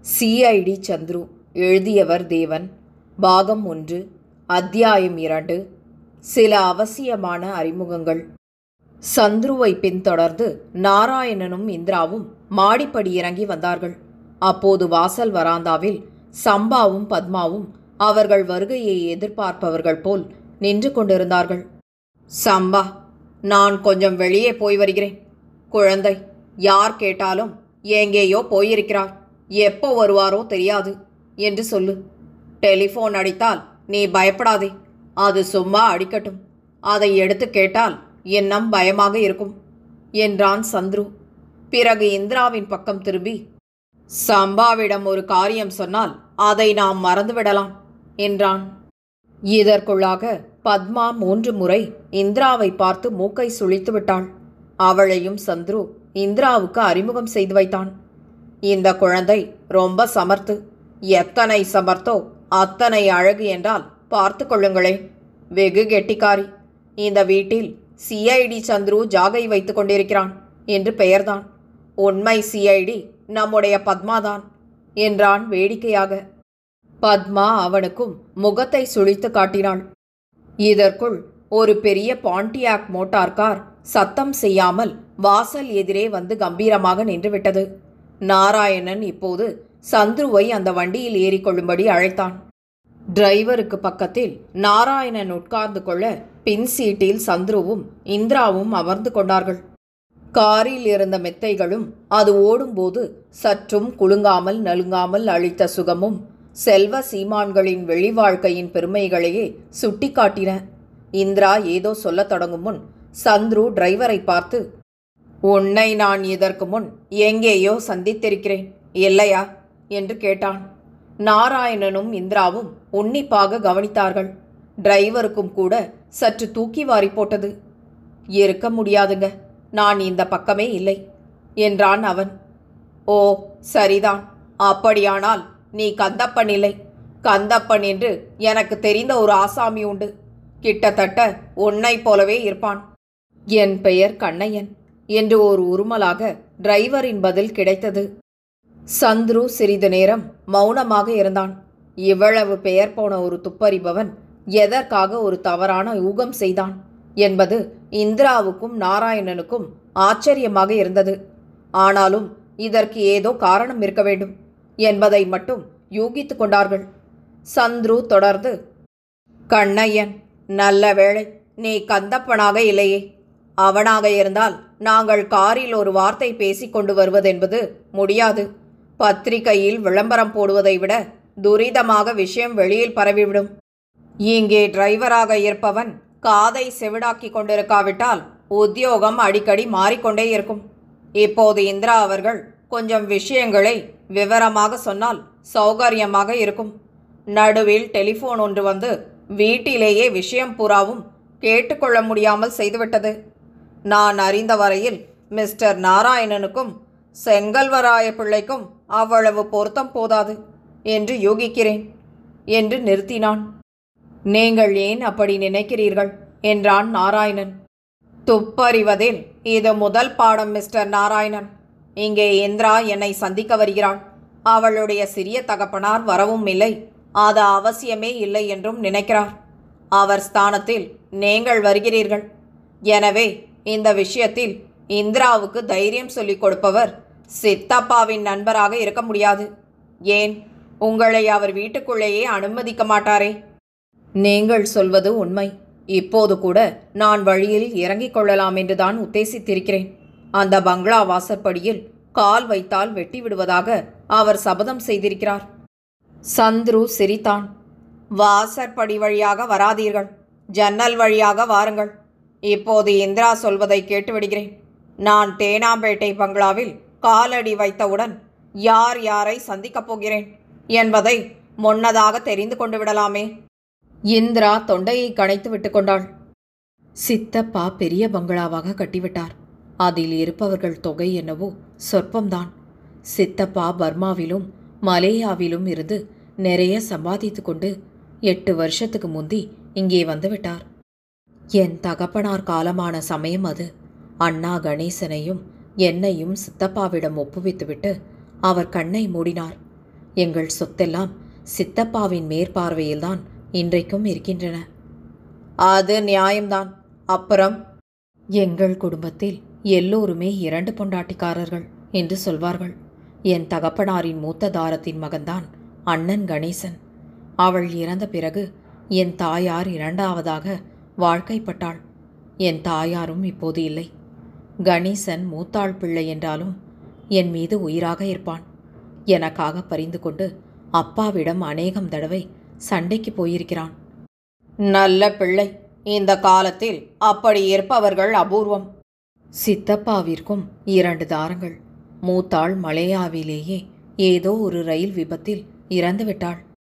CID Chandru எழுதியவர் தேவன் பாகம் ஒன்று அத்தியாயம் இரண்டு சில அவசியமான அறிமுகங்கள் சந்துருவை பின்தொடர்ந்து நாராயணனும் இந்திராவும் மாடிப்படி இறங்கி வந்தார்கள் அப்போது வாசல் வராந்தாவில் சம்பாவும் பத்மாவும் அவர்கள் வருகையை எதிர்பார்ப்பவர்கள் போல் நின்று கொண்டிருந்தார்கள் சம்பா நான் கொஞ்சம் வெளியே போய் வருகிறேன் குழந்தை யார் கேட்டாலும் எங்கேயோ போயிருக்கிறார் எப்போ வருவாரோ தெரியாது என்று சொல்லு டெலிஃபோன் அடித்தால் நீ பயப்படாதே அது சும்மா அடிக்கட்டும் அதை எடுத்து கேட்டால் இன்னும் பயமாக இருக்கும் என்றான் சந்துரு பிறகு இந்திராவின் பக்கம் திரும்பி சம்பாவிடம் ஒரு காரியம் சொன்னால் அதை நாம் மறந்துவிடலாம் என்றான் இதற்குள்ளாக பத்மா மூன்று முறை இந்திராவை பார்த்து மூக்கை சுழித்து விட்டாள் அவளையும் சந்துரு இந்திராவுக்கு அறிமுகம் செய்து வைத்தான் இந்த குழந்தை ரொம்ப சமர்த்து எத்தனை சமர்த்தோ அத்தனை அழகு என்றால் பார்த்து கொள்ளுங்களேன் வெகு கெட்டிக்காரி இந்த வீட்டில் சிஐடி சந்துரு ஜாகை வைத்துக் கொண்டிருக்கிறான் என்று பெயர்தான் உண்மை சிஐடி நம்முடைய பத்மாதான் என்றான் வேடிக்கையாக பத்மா அவனுக்கும் முகத்தை சுழித்து காட்டினாள் இதற்குள் ஒரு பெரிய பாண்டியாக் மோட்டார் கார் சத்தம் செய்யாமல் வாசல் எதிரே வந்து கம்பீரமாக நின்றுவிட்டது நாராயணன் இப்போது சந்துருவை அந்த வண்டியில் ஏறிக்கொள்ளும்படி அழைத்தான் டிரைவருக்கு பக்கத்தில் நாராயணன் உட்கார்ந்து கொள்ள பின் சீட்டில் சந்துருவும் இந்திராவும் அமர்ந்து கொண்டார்கள் காரில் இருந்த மெத்தைகளும் அது ஓடும்போது சற்றும் குலுங்காமல் நலுங்காமல் அளித்த சுகமும் செல்வ சீமான்களின் வெளிவாழ்க்கையின் பெருமைகளையே சுட்டிக்காட்டின இந்திரா ஏதோ சொல்லத் தொடங்கும் முன் சந்துரு டிரைவரை பார்த்து உன்னை நான் இதற்கு முன் எங்கேயோ சந்தித்திருக்கிறேன் இல்லையா என்று கேட்டான் நாராயணனும் இந்திராவும் உன்னிப்பாக கவனித்தார்கள் டிரைவருக்கும் கூட சற்று தூக்கி வாரி போட்டது இருக்க முடியாதுங்க நான் இந்த பக்கமே இல்லை என்றான் அவன் ஓ சரிதான் அப்படியானால் நீ கந்தப்பன் இல்லை கந்தப்பன் என்று எனக்கு தெரிந்த ஒரு ஆசாமி உண்டு கிட்டத்தட்ட உன்னைப் போலவே இருப்பான் என் பெயர் கண்ணையன் என்று ஒரு உருமலாக டிரைவரின் பதில் கிடைத்தது சந்துரு சிறிது நேரம் மௌனமாக இருந்தான் இவ்வளவு பெயர் போன ஒரு துப்பறிபவன் எதற்காக ஒரு தவறான ஊகம் செய்தான் என்பது இந்திராவுக்கும் நாராயணனுக்கும் ஆச்சரியமாக இருந்தது ஆனாலும் இதற்கு ஏதோ காரணம் இருக்க வேண்டும் என்பதை மட்டும் யூகித்து கொண்டார்கள் சந்துரு தொடர்ந்து கண்ணையன் நல்ல வேளை நீ கந்தப்பனாக இல்லையே அவனாக இருந்தால் நாங்கள் காரில் ஒரு வார்த்தை பேசிக் கொண்டு வருவதென்பது முடியாது பத்திரிகையில் விளம்பரம் போடுவதை விட துரிதமாக விஷயம் வெளியில் பரவிவிடும் இங்கே டிரைவராக இருப்பவன் காதை செவிடாக்கி கொண்டிருக்காவிட்டால் உத்தியோகம் அடிக்கடி மாறிக்கொண்டே இருக்கும் இப்போது இந்திரா அவர்கள் கொஞ்சம் விஷயங்களை விவரமாக சொன்னால் சௌகரியமாக இருக்கும் நடுவில் டெலிஃபோன் ஒன்று வந்து வீட்டிலேயே விஷயம் பூராவும் கேட்டுக்கொள்ள முடியாமல் செய்துவிட்டது நான் அறிந்த வரையில் மிஸ்டர் நாராயணனுக்கும் செங்கல்வராய பிள்ளைக்கும் அவ்வளவு பொருத்தம் போதாது என்று யோகிக்கிறேன் என்று நிறுத்தினான் நீங்கள் ஏன் அப்படி நினைக்கிறீர்கள் என்றான் நாராயணன் துப்பறிவதில் இது முதல் பாடம் மிஸ்டர் நாராயணன் இங்கே இந்திரா என்னை சந்திக்க வருகிறாள் அவளுடைய சிறிய தகப்பனார் வரவும் இல்லை அது அவசியமே இல்லை என்றும் நினைக்கிறார் அவர் ஸ்தானத்தில் நீங்கள் வருகிறீர்கள் எனவே இந்த விஷயத்தில் இந்திராவுக்கு தைரியம் சொல்லிக் கொடுப்பவர் சித்தப்பாவின் நண்பராக இருக்க முடியாது ஏன் உங்களை அவர் வீட்டுக்குள்ளேயே அனுமதிக்க மாட்டாரே நீங்கள் சொல்வது உண்மை இப்போது கூட நான் வழியில் இறங்கிக் கொள்ளலாம் என்றுதான் உத்தேசித்திருக்கிறேன் அந்த பங்களா வாசற்படியில் கால் வைத்தால் வெட்டி விடுவதாக அவர் சபதம் செய்திருக்கிறார் சந்துரு சிரித்தான் வாசற்படி வழியாக வராதீர்கள் ஜன்னல் வழியாக வாருங்கள் இப்போது இந்திரா சொல்வதை கேட்டு விடுகிறேன் நான் தேனாம்பேட்டை பங்களாவில் காலடி வைத்தவுடன் யார் யாரை சந்திக்கப் போகிறேன் என்பதை முன்னதாக தெரிந்து கொண்டு விடலாமே இந்திரா தொண்டையை கணைத்து விட்டு கொண்டாள் சித்தப்பா பெரிய பங்களாவாக கட்டிவிட்டார் அதில் இருப்பவர்கள் தொகை என்னவோ சொற்பம்தான் சித்தப்பா பர்மாவிலும் மலேயாவிலும் இருந்து நிறைய சம்பாதித்து கொண்டு எட்டு வருஷத்துக்கு முந்தி இங்கே வந்துவிட்டார் என் தகப்பனார் காலமான சமயம் அது அண்ணா கணேசனையும் என்னையும் சித்தப்பாவிடம் ஒப்புவித்துவிட்டு அவர் கண்ணை மூடினார் எங்கள் சொத்தெல்லாம் சித்தப்பாவின் மேற்பார்வையில்தான் இன்றைக்கும் இருக்கின்றன அது நியாயம்தான் அப்புறம் எங்கள் குடும்பத்தில் எல்லோருமே இரண்டு பொண்டாட்டிக்காரர்கள் என்று சொல்வார்கள் என் தகப்பனாரின் மூத்த தாரத்தின் மகன்தான் அண்ணன் கணேசன் அவள் இறந்த பிறகு என் தாயார் இரண்டாவதாக வாழ்க்கைப்பட்டாள் என் தாயாரும் இப்போது இல்லை கணேசன் மூத்தாள் பிள்ளை என்றாலும் என் மீது உயிராக இருப்பான் எனக்காக பரிந்து கொண்டு அப்பாவிடம் அநேகம் தடவை சண்டைக்கு போயிருக்கிறான் நல்ல பிள்ளை இந்த காலத்தில் அப்படி இருப்பவர்கள் அபூர்வம் சித்தப்பாவிற்கும் இரண்டு தாரங்கள் மூத்தாள் மலேயாவிலேயே ஏதோ ஒரு ரயில் விபத்தில் இறந்துவிட்டாள்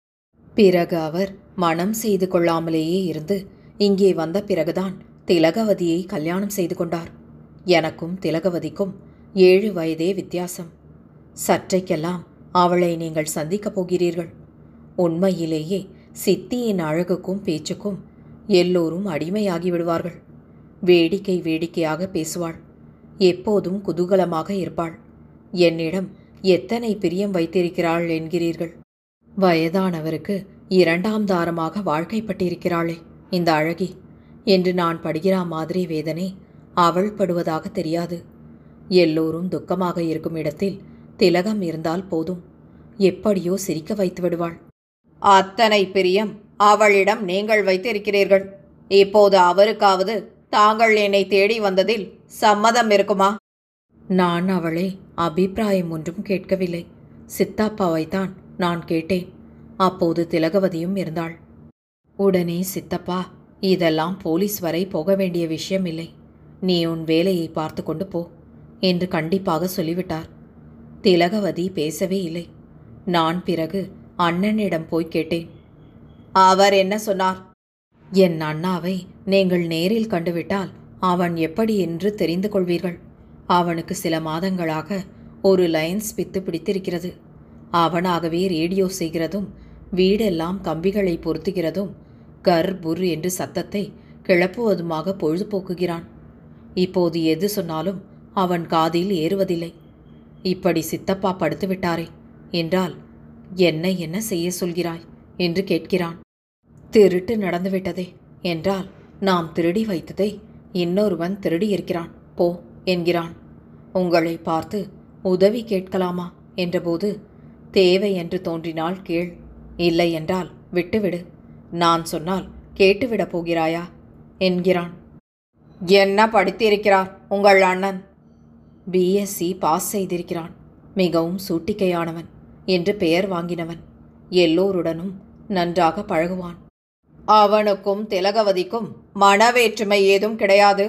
பிறகு அவர் மனம் செய்து கொள்ளாமலேயே இருந்து இங்கே வந்த பிறகுதான் திலகவதியை கல்யாணம் செய்து கொண்டார் எனக்கும் திலகவதிக்கும் ஏழு வயதே வித்தியாசம் சற்றைக்கெல்லாம் அவளை நீங்கள் சந்திக்கப் போகிறீர்கள் உண்மையிலேயே சித்தியின் அழகுக்கும் பேச்சுக்கும் எல்லோரும் அடிமையாகி விடுவார்கள் வேடிக்கை வேடிக்கையாக பேசுவாள் எப்போதும் குதூகலமாக இருப்பாள் என்னிடம் எத்தனை பிரியம் வைத்திருக்கிறாள் என்கிறீர்கள் வயதானவருக்கு இரண்டாம் தாரமாக வாழ்க்கைப்பட்டிருக்கிறாளே இந்த அழகி என்று நான் படுகிறா மாதிரி வேதனை அவள் படுவதாக தெரியாது எல்லோரும் துக்கமாக இருக்கும் இடத்தில் திலகம் இருந்தால் போதும் எப்படியோ சிரிக்க வைத்து விடுவாள் அத்தனை பிரியம் அவளிடம் நீங்கள் வைத்திருக்கிறீர்கள் இப்போது அவருக்காவது தாங்கள் என்னை தேடி வந்ததில் சம்மதம் இருக்குமா நான் அவளை அபிப்பிராயம் ஒன்றும் கேட்கவில்லை சித்தாப்பாவைத்தான் நான் கேட்டேன் அப்போது திலகவதியும் இருந்தாள் உடனே சித்தப்பா இதெல்லாம் போலீஸ் வரை போக வேண்டிய விஷயம் இல்லை நீ உன் வேலையை பார்த்து கொண்டு போ என்று கண்டிப்பாக சொல்லிவிட்டார் திலகவதி பேசவே இல்லை நான் பிறகு அண்ணனிடம் போய் கேட்டேன் அவர் என்ன சொன்னார் என் அண்ணாவை நீங்கள் நேரில் கண்டுவிட்டால் அவன் எப்படி என்று தெரிந்து கொள்வீர்கள் அவனுக்கு சில மாதங்களாக ஒரு லயன்ஸ் பித்து பிடித்திருக்கிறது அவனாகவே ரேடியோ செய்கிறதும் வீடெல்லாம் கம்பிகளை பொருத்துகிறதும் கர் புர் என்று சத்தத்தை கிளப்புவதுமாக பொழுதுபோக்குகிறான் இப்போது எது சொன்னாலும் அவன் காதில் ஏறுவதில்லை இப்படி சித்தப்பா படுத்து விட்டாரே என்றால் என்ன என்ன செய்ய சொல்கிறாய் என்று கேட்கிறான் திருட்டு நடந்துவிட்டதே என்றால் நாம் திருடி வைத்ததை இன்னொருவன் திருடி இருக்கிறான் போ என்கிறான் உங்களை பார்த்து உதவி கேட்கலாமா என்றபோது தேவை என்று தோன்றினால் கேள் இல்லை என்றால் விட்டுவிடு நான் சொன்னால் கேட்டுவிடப் போகிறாயா என்கிறான் என்ன படித்திருக்கிறார் உங்கள் அண்ணன் பிஎஸ்சி பாஸ் செய்திருக்கிறான் மிகவும் சூட்டிக்கையானவன் என்று பெயர் வாங்கினவன் எல்லோருடனும் நன்றாக பழகுவான் அவனுக்கும் திலகவதிக்கும் மனவேற்றுமை ஏதும் கிடையாது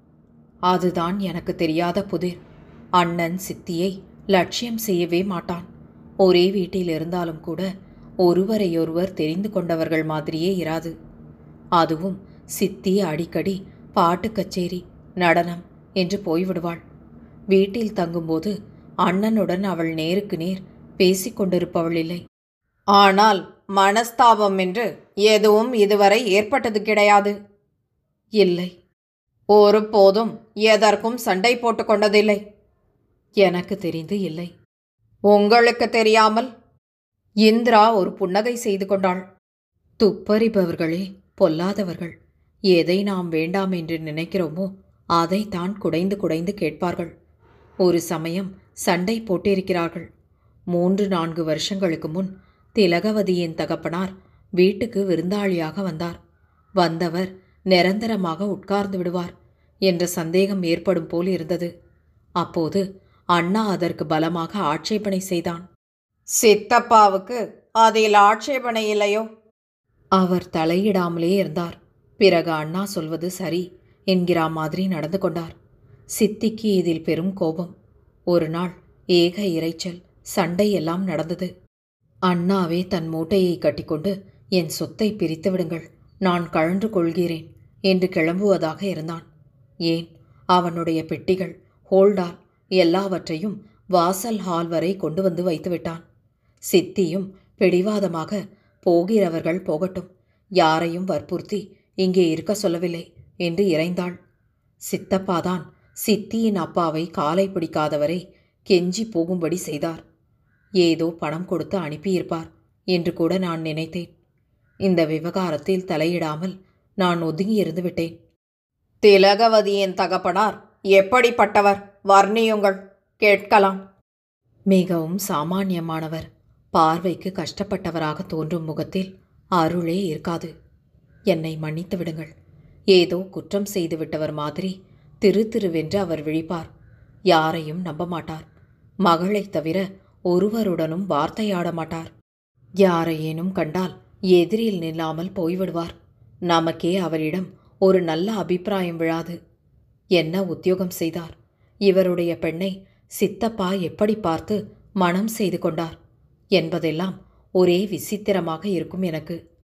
அதுதான் எனக்கு தெரியாத புதிர் அண்ணன் சித்தியை லட்சியம் செய்யவே மாட்டான் ஒரே வீட்டில் இருந்தாலும் கூட ஒருவரையொருவர் தெரிந்து கொண்டவர்கள் மாதிரியே இராது அதுவும் சித்தி அடிக்கடி பாட்டு கச்சேரி நடனம் என்று போய்விடுவாள் வீட்டில் தங்கும்போது அண்ணனுடன் அவள் நேருக்கு நேர் பேசிக் கொண்டிருப்பவள் இல்லை ஆனால் மனஸ்தாபம் என்று எதுவும் இதுவரை ஏற்பட்டது கிடையாது இல்லை ஒருபோதும் எதற்கும் சண்டை போட்டுக் கொண்டதில்லை எனக்கு தெரிந்து இல்லை உங்களுக்கு தெரியாமல் இந்திரா ஒரு புன்னகை செய்து கொண்டாள் துப்பறிபவர்களே பொல்லாதவர்கள் எதை நாம் வேண்டாம் என்று நினைக்கிறோமோ அதைத்தான் குடைந்து குடைந்து கேட்பார்கள் ஒரு சமயம் சண்டை போட்டிருக்கிறார்கள் மூன்று நான்கு வருஷங்களுக்கு முன் திலகவதியின் தகப்பனார் வீட்டுக்கு விருந்தாளியாக வந்தார் வந்தவர் நிரந்தரமாக உட்கார்ந்து விடுவார் என்ற சந்தேகம் ஏற்படும் போல் இருந்தது அப்போது அண்ணா அதற்கு பலமாக ஆட்சேபனை செய்தான் சித்தப்பாவுக்கு அதில் ஆட்சேபனை இல்லையோ அவர் தலையிடாமலே இருந்தார் பிறகு அண்ணா சொல்வது சரி என்கிறா மாதிரி நடந்து கொண்டார் சித்திக்கு இதில் பெரும் கோபம் ஒரு நாள் ஏக இரைச்சல் சண்டை எல்லாம் நடந்தது அண்ணாவே தன் மூட்டையை கட்டிக்கொண்டு என் சொத்தை பிரித்து விடுங்கள் நான் கழன்று கொள்கிறேன் என்று கிளம்புவதாக இருந்தான் ஏன் அவனுடைய பெட்டிகள் ஹோல்டால் எல்லாவற்றையும் வாசல் ஹால் வரை கொண்டு வந்து வைத்துவிட்டான் சித்தியும் பிடிவாதமாக போகிறவர்கள் போகட்டும் யாரையும் வற்புறுத்தி இங்கே இருக்க சொல்லவில்லை என்று இறைந்தாள் சித்தப்பாதான் சித்தியின் அப்பாவை காலை பிடிக்காதவரை கெஞ்சி போகும்படி செய்தார் ஏதோ பணம் கொடுத்து அனுப்பியிருப்பார் என்று கூட நான் நினைத்தேன் இந்த விவகாரத்தில் தலையிடாமல் நான் ஒதுங்கியிருந்து விட்டேன் திலகவதியின் தகப்பனார் எப்படிப்பட்டவர் வர்ணியுங்கள் கேட்கலாம் மிகவும் சாமானியமானவர் பார்வைக்கு கஷ்டப்பட்டவராக தோன்றும் முகத்தில் அருளே இருக்காது என்னை மன்னித்து விடுங்கள் ஏதோ குற்றம் செய்து விட்டவர் மாதிரி திரு திருவென்று அவர் விழிப்பார் யாரையும் நம்ப மாட்டார் மகளைத் தவிர ஒருவருடனும் வார்த்தையாட மாட்டார் யாரையேனும் கண்டால் எதிரில் நில்லாமல் போய்விடுவார் நமக்கே அவரிடம் ஒரு நல்ல அபிப்பிராயம் விழாது என்ன உத்தியோகம் செய்தார் இவருடைய பெண்ணை சித்தப்பா எப்படி பார்த்து மனம் செய்து கொண்டார் என்பதெல்லாம் ஒரே விசித்திரமாக இருக்கும் எனக்கு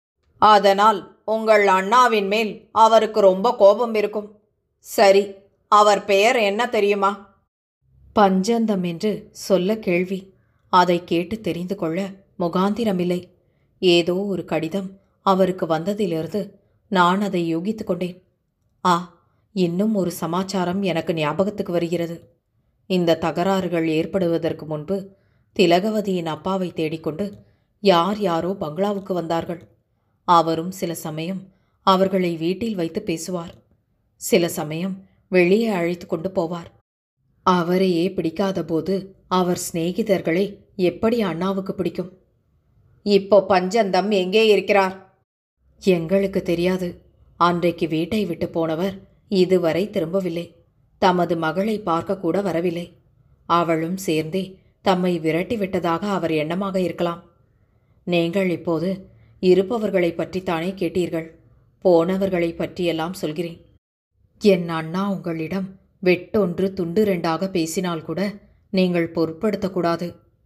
அதனால் உங்கள் அண்ணாவின் மேல் அவருக்கு ரொம்ப கோபம் இருக்கும் சரி அவர் பெயர் என்ன தெரியுமா பஞ்சந்தம் என்று சொல்ல கேள்வி அதை கேட்டு தெரிந்து கொள்ள முகாந்திரமில்லை ஏதோ ஒரு கடிதம் அவருக்கு வந்ததிலிருந்து நான் அதை யூகித்து கொண்டேன் ஆ இன்னும் ஒரு சமாச்சாரம் எனக்கு ஞாபகத்துக்கு வருகிறது இந்த தகராறுகள் ஏற்படுவதற்கு முன்பு திலகவதியின் அப்பாவை தேடிக்கொண்டு யார் யாரோ பங்களாவுக்கு வந்தார்கள் அவரும் சில சமயம் அவர்களை வீட்டில் வைத்து பேசுவார் சில சமயம் வெளியே அழைத்து கொண்டு போவார் அவரையே பிடிக்காதபோது அவர் சிநேகிதர்களை எப்படி அண்ணாவுக்கு பிடிக்கும் இப்போ பஞ்சந்தம் எங்கே இருக்கிறார் எங்களுக்கு தெரியாது அன்றைக்கு வீட்டை விட்டு போனவர் இதுவரை திரும்பவில்லை தமது மகளை பார்க்க கூட வரவில்லை அவளும் சேர்ந்தே தம்மை விரட்டி விட்டதாக அவர் எண்ணமாக இருக்கலாம் நீங்கள் இப்போது இருப்பவர்களைப் பற்றித்தானே கேட்டீர்கள் போனவர்களைப் பற்றியெல்லாம் சொல்கிறேன் என் அண்ணா உங்களிடம் வெட்டொன்று துண்டு ரெண்டாக பேசினால் கூட நீங்கள் பொருட்படுத்தக்கூடாது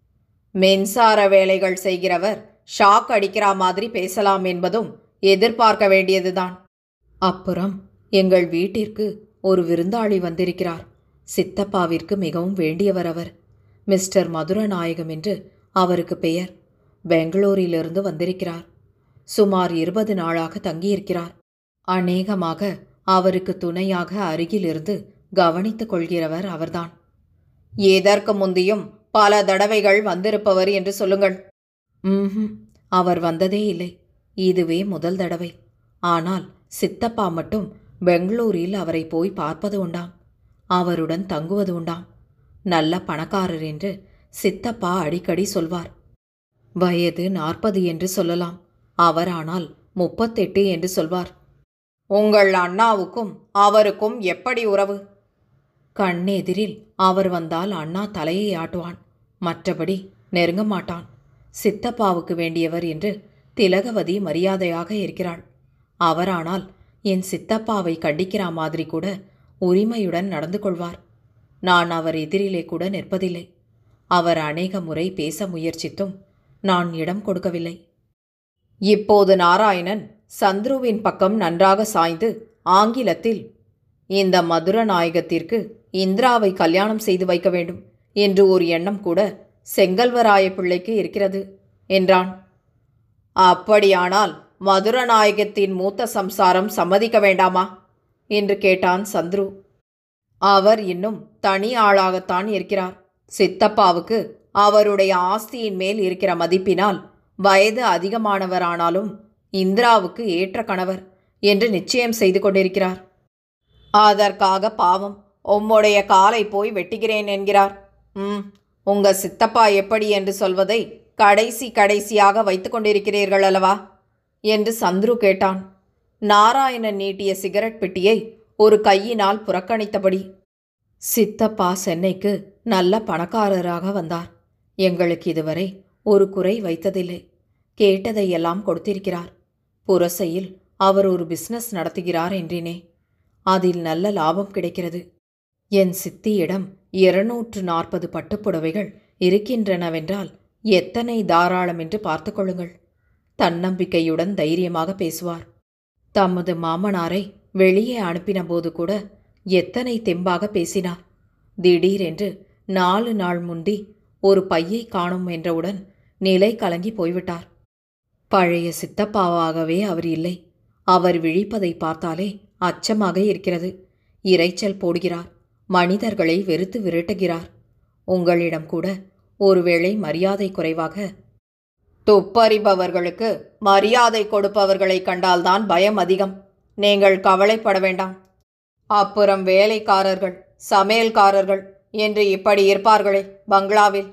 மின்சார வேலைகள் செய்கிறவர் ஷாக் அடிக்கிறா மாதிரி பேசலாம் என்பதும் எதிர்பார்க்க வேண்டியதுதான் அப்புறம் எங்கள் வீட்டிற்கு ஒரு விருந்தாளி வந்திருக்கிறார் சித்தப்பாவிற்கு மிகவும் வேண்டியவர் அவர் மிஸ்டர் மதுரநாயகம் என்று அவருக்கு பெயர் பெங்களூரிலிருந்து வந்திருக்கிறார் சுமார் இருபது நாளாக தங்கியிருக்கிறார் அநேகமாக அவருக்கு துணையாக அருகிலிருந்து கவனித்துக் கொள்கிறவர் அவர்தான் எதற்கு முந்தியும் பல தடவைகள் வந்திருப்பவர் என்று சொல்லுங்கள் ம்ஹும் அவர் வந்ததே இல்லை இதுவே முதல் தடவை ஆனால் சித்தப்பா மட்டும் பெங்களூரில் அவரை போய் பார்ப்பது உண்டாம் அவருடன் தங்குவது உண்டாம் நல்ல பணக்காரர் என்று சித்தப்பா அடிக்கடி சொல்வார் வயது நாற்பது என்று சொல்லலாம் அவரானால் முப்பத்தெட்டு என்று சொல்வார் உங்கள் அண்ணாவுக்கும் அவருக்கும் எப்படி உறவு கண்ணெதிரில் அவர் வந்தால் அண்ணா தலையை ஆட்டுவான் மற்றபடி நெருங்க மாட்டான் சித்தப்பாவுக்கு வேண்டியவர் என்று திலகவதி மரியாதையாக இருக்கிறாள் அவரானால் என் சித்தப்பாவை கண்டிக்கிறா மாதிரி கூட உரிமையுடன் நடந்து கொள்வார் நான் அவர் எதிரிலே கூட நிற்பதில்லை அவர் அநேக முறை பேச முயற்சித்தும் நான் இடம் கொடுக்கவில்லை இப்போது நாராயணன் சந்துருவின் பக்கம் நன்றாக சாய்ந்து ஆங்கிலத்தில் இந்த மதுர நாயகத்திற்கு இந்திராவை கல்யாணம் செய்து வைக்க வேண்டும் என்று ஒரு எண்ணம் கூட செங்கல்வராய பிள்ளைக்கு இருக்கிறது என்றான் அப்படியானால் மதுரநாயகத்தின் மூத்த சம்சாரம் சம்மதிக்க வேண்டாமா என்று கேட்டான் சந்துரு அவர் இன்னும் தனி ஆளாகத்தான் இருக்கிறார் சித்தப்பாவுக்கு அவருடைய ஆஸ்தியின் மேல் இருக்கிற மதிப்பினால் வயது அதிகமானவரானாலும் இந்திராவுக்கு ஏற்ற கணவர் என்று நிச்சயம் செய்து கொண்டிருக்கிறார் அதற்காக பாவம் உம்முடைய காலை போய் வெட்டுகிறேன் என்கிறார் ம் உங்க சித்தப்பா எப்படி என்று சொல்வதை கடைசி கடைசியாக வைத்து கொண்டிருக்கிறீர்கள் அல்லவா என்று சந்துரு கேட்டான் நாராயணன் நீட்டிய சிகரெட் பெட்டியை ஒரு கையினால் புறக்கணித்தபடி சித்தப்பா சென்னைக்கு நல்ல பணக்காரராக வந்தார் எங்களுக்கு இதுவரை ஒரு குறை வைத்ததில்லை கேட்டதையெல்லாம் கொடுத்திருக்கிறார் புரசையில் அவர் ஒரு பிசினஸ் நடத்துகிறார் என்றேனே அதில் நல்ல லாபம் கிடைக்கிறது என் சித்தியிடம் இருநூற்று நாற்பது பட்டுப்புடவைகள் இருக்கின்றனவென்றால் எத்தனை தாராளம் என்று பார்த்து கொள்ளுங்கள் தன்னம்பிக்கையுடன் தைரியமாக பேசுவார் தமது மாமனாரை வெளியே அனுப்பினபோது கூட எத்தனை தெம்பாக பேசினார் திடீரென்று நாலு நாள் முந்தி ஒரு பையை காணும் என்றவுடன் நிலை கலங்கி போய்விட்டார் பழைய சித்தப்பாவாகவே அவர் இல்லை அவர் விழிப்பதை பார்த்தாலே அச்சமாக இருக்கிறது இரைச்சல் போடுகிறார் மனிதர்களை வெறுத்து விரட்டுகிறார் உங்களிடம் கூட ஒருவேளை மரியாதை குறைவாக துப்பறிபவர்களுக்கு மரியாதை கொடுப்பவர்களை கண்டால்தான் பயம் அதிகம் நீங்கள் கவலைப்பட வேண்டாம் அப்புறம் வேலைக்காரர்கள் சமையல்காரர்கள் என்று இப்படி இருப்பார்களே பங்களாவில்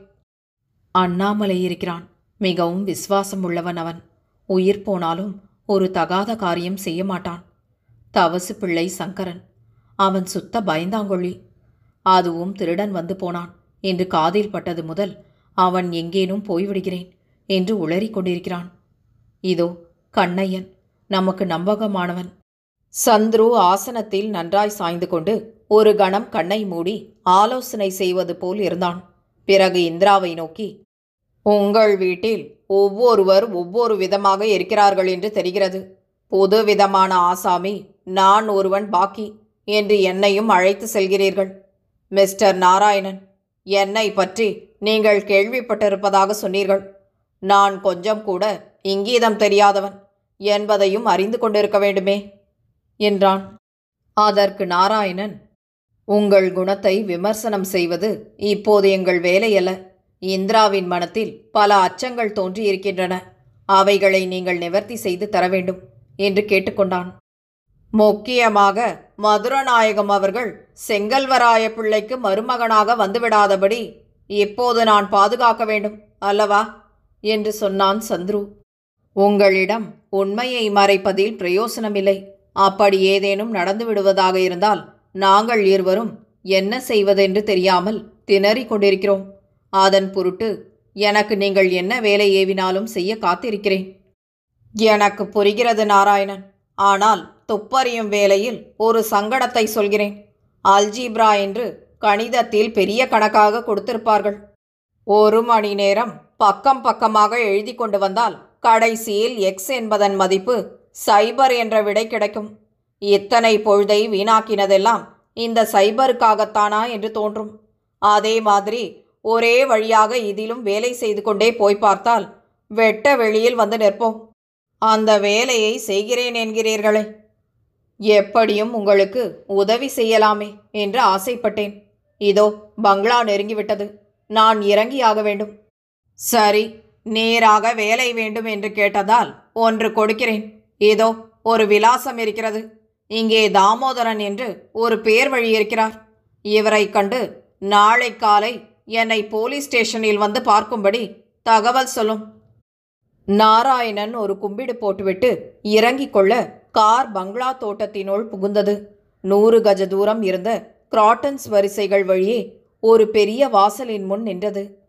அண்ணாமலை இருக்கிறான் மிகவும் விசுவாசம் உள்ளவன் அவன் உயிர் போனாலும் ஒரு தகாத காரியம் செய்ய மாட்டான் தவசு பிள்ளை சங்கரன் அவன் சுத்த பயந்தாங்கொள்ளி அதுவும் திருடன் வந்து போனான் என்று காதில் பட்டது முதல் அவன் எங்கேனும் போய்விடுகிறேன் என்று உளறிக் கொண்டிருக்கிறான் இதோ கண்ணையன் நமக்கு நம்பகமானவன் சந்துரு ஆசனத்தில் நன்றாய் சாய்ந்து கொண்டு ஒரு கணம் கண்ணை மூடி ஆலோசனை செய்வது போல் இருந்தான் பிறகு இந்திராவை நோக்கி உங்கள் வீட்டில் ஒவ்வொருவர் ஒவ்வொரு விதமாக இருக்கிறார்கள் என்று தெரிகிறது புது விதமான ஆசாமி நான் ஒருவன் பாக்கி என்று என்னையும் அழைத்து செல்கிறீர்கள் மிஸ்டர் நாராயணன் என்னை பற்றி நீங்கள் கேள்விப்பட்டிருப்பதாக சொன்னீர்கள் நான் கொஞ்சம் கூட இங்கீதம் தெரியாதவன் என்பதையும் அறிந்து கொண்டிருக்க வேண்டுமே என்றான் அதற்கு நாராயணன் உங்கள் குணத்தை விமர்சனம் செய்வது இப்போது எங்கள் வேலையல்ல இந்திராவின் மனத்தில் பல அச்சங்கள் தோன்றியிருக்கின்றன அவைகளை நீங்கள் நிவர்த்தி செய்து தர வேண்டும் என்று கேட்டுக்கொண்டான் முக்கியமாக மதுரநாயகம் அவர்கள் செங்கல்வராய பிள்ளைக்கு மருமகனாக வந்துவிடாதபடி இப்போது நான் பாதுகாக்க வேண்டும் அல்லவா என்று சொன்னான் சந்துரு உங்களிடம் உண்மையை மறைப்பதில் பிரயோசனமில்லை அப்படி ஏதேனும் நடந்து விடுவதாக இருந்தால் நாங்கள் இருவரும் என்ன செய்வதென்று தெரியாமல் திணறிக் கொண்டிருக்கிறோம் அதன் பொருட்டு எனக்கு நீங்கள் என்ன வேலை ஏவினாலும் செய்ய காத்திருக்கிறேன் எனக்கு புரிகிறது நாராயணன் ஆனால் துப்பறியும் வேளையில் ஒரு சங்கடத்தை சொல்கிறேன் அல்ஜீப்ரா என்று கணிதத்தில் பெரிய கணக்காக கொடுத்திருப்பார்கள் ஒரு மணி நேரம் பக்கம் பக்கமாக எழுதி கொண்டு வந்தால் கடைசியில் எக்ஸ் என்பதன் மதிப்பு சைபர் என்ற விடை கிடைக்கும் இத்தனை பொழுதை வீணாக்கினதெல்லாம் இந்த சைபருக்காகத்தானா என்று தோன்றும் அதே மாதிரி ஒரே வழியாக இதிலும் வேலை செய்து கொண்டே போய் பார்த்தால் வெட்ட வெளியில் வந்து நிற்போம் அந்த வேலையை செய்கிறேன் என்கிறீர்களே எப்படியும் உங்களுக்கு உதவி செய்யலாமே என்று ஆசைப்பட்டேன் இதோ பங்களா நெருங்கிவிட்டது நான் இறங்கியாக வேண்டும் சரி நேராக வேலை வேண்டும் என்று கேட்டதால் ஒன்று கொடுக்கிறேன் இதோ ஒரு விலாசம் இருக்கிறது இங்கே தாமோதரன் என்று ஒரு பேர் வழி இருக்கிறார் இவரை கண்டு நாளை காலை என்னை போலீஸ் ஸ்டேஷனில் வந்து பார்க்கும்படி தகவல் சொல்லும் நாராயணன் ஒரு கும்பிடு போட்டுவிட்டு இறங்கிக் கொள்ள கார் பங்களா தோட்டத்தினுள் புகுந்தது நூறு கஜ தூரம் இருந்த கிராட்டன்ஸ் வரிசைகள் வழியே ஒரு பெரிய வாசலின் முன் நின்றது